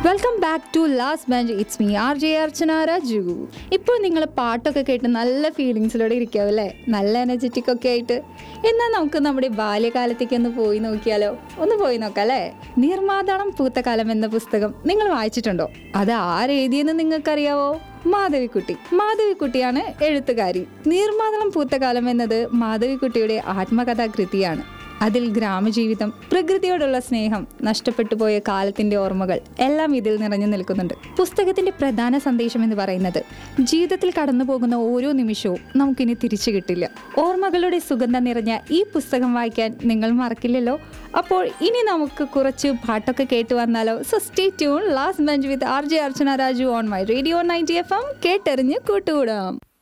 welcome back to last bench it's me R J Archana Raju ഇപ്പോൾ നിങ്ങൾ പാട്ടൊക്കെ കേട്ട് നല്ല ഫീലിങ്സിലൂടെ ഇരിക്കാവും അല്ലേ നല്ല എനർജറ്റിക് ഒക്കെ ആയിട്ട് എന്നാൽ നമുക്ക് നമ്മുടെ ബാല്യകാലത്തേക്ക് ഒന്ന് പോയി നോക്കിയാലോ ഒന്ന് പോയി നോക്കാം അല്ലേ നീർമാതളം പൂത്തകാലം എന്ന പുസ്തകം നിങ്ങൾ വായിച്ചിട്ടുണ്ടോ അത് ആരെഴുതിയെന്ന് നിങ്ങൾക്കറിയാവോ മാധവിക്കുട്ടി മാധവിക്കുട്ടിയാണ് എഴുത്തുകാരി നീർമാതളം പൂത്തകാലം എന്നത് മാധവിക്കുട്ടിയുടെ ആത്മകഥാകൃതിയാണ് അതിൽ ഗ്രാമജീവിതം പ്രകൃതിയോടുള്ള സ്നേഹം നഷ്ടപ്പെട്ടു പോയ കാലത്തിന്റെ ഓർമ്മകൾ എല്ലാം ഇതിൽ നിറഞ്ഞു നിൽക്കുന്നുണ്ട് പുസ്തകത്തിന്റെ പ്രധാന സന്ദേശം എന്ന് പറയുന്നത് ജീവിതത്തിൽ കടന്നു പോകുന്ന ഓരോ നിമിഷവും നമുക്കിനി തിരിച്ചു കിട്ടില്ല ഓർമ്മകളുടെ സുഗന്ധം നിറഞ്ഞ ഈ പുസ്തകം വായിക്കാൻ നിങ്ങൾ മറക്കില്ലല്ലോ അപ്പോൾ ഇനി നമുക്ക് കുറച്ച് പാട്ടൊക്കെ കേട്ടു വന്നാലോ so stay tune last bench with R J Archana Raju on my radio ninety F M കേട്ടെറിഞ്ഞ് കൂട്ടുകൂടാം